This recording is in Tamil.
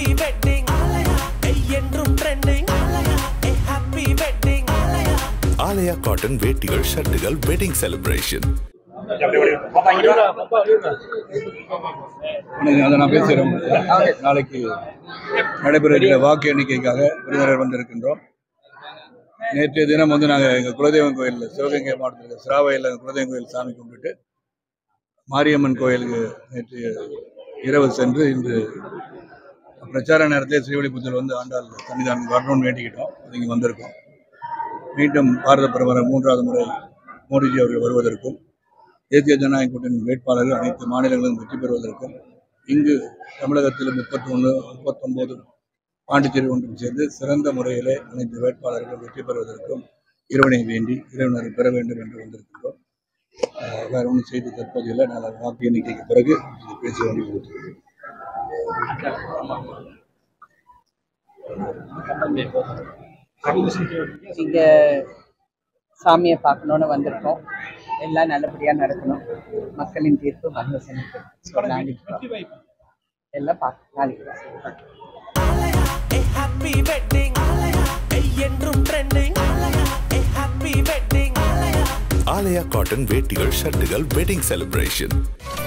happy wedding என்றும் trending a happy wedding Alaya cotton வேட்டிகள் ஷர்ட்டுகள் வெட்டிங் செலிப்ரேஷன் அதை நான் பேசுகிறோம் நாளைக்கு நடைபெறுகிற வாக்கு எண்ணிக்கைக்காக விருந்தினர் வந்திருக்கின்றோம் நேற்றைய தினம் வந்து நாங்கள் எங்கள் குலதெய்வம் கோயிலில் சிவகங்கை மாவட்டத்தில் சிராவையில் எங்கள் குலதெய்வம் கோயில் சாமி கும்பிட்டுட்டு மாரியம்மன் கோயிலுக்கு நேற்று இரவு சென்று இன்று பிரச்சார நேரத்தில் ஸ்ரீவலிபுத்தூர் வந்து ஆண்டாள் சன்னிதானம் வரணும்னு வேண்டிக்கிட்டோம் அது இங்கே வந்திருக்கோம் மீண்டும் பாரத பிரதமர் மூன்றாவது முறை மோடிஜி அவர்கள் வருவதற்கும் தேசிய ஜனநாயக கூட்டணி வேட்பாளர்கள் அனைத்து மாநிலங்களிலும் வெற்றி பெறுவதற்கும் இங்கு தமிழகத்தில் முப்பத்தி ஒன்று முப்பத்தொம்போது பாண்டிச்சேரி ஒன்றும் சேர்ந்து சிறந்த முறையிலே அனைத்து வேட்பாளர்கள் வெற்றி பெறுவதற்கும் இறைவனை வேண்டி இறைவனை பெற வேண்டும் என்று வந்திருக்கின்றோம் அஹ் வேற ஒன்றும் செய்தி தற்போது இல்லை நான் வாக்கு எண்ணிக்கைக்கு பிறகு இது பேச வேண்டியது இங்க சாமியை பார்க்கணுன்னு வந்திருக்கோம் எல்லாம் நல்லபடியா நடக்கணும் மக்களின் தீர்ப்பு மகேசனுக்கு நாளைக்கு எல்லாம் பார்க்க நாளைக்கு a happy wedding என்றும் trending a happy wedding Alaya cotton வேட்டிகள் ஷர்ட்டுகள் வெட்டிங் செலிப்ரேஷன்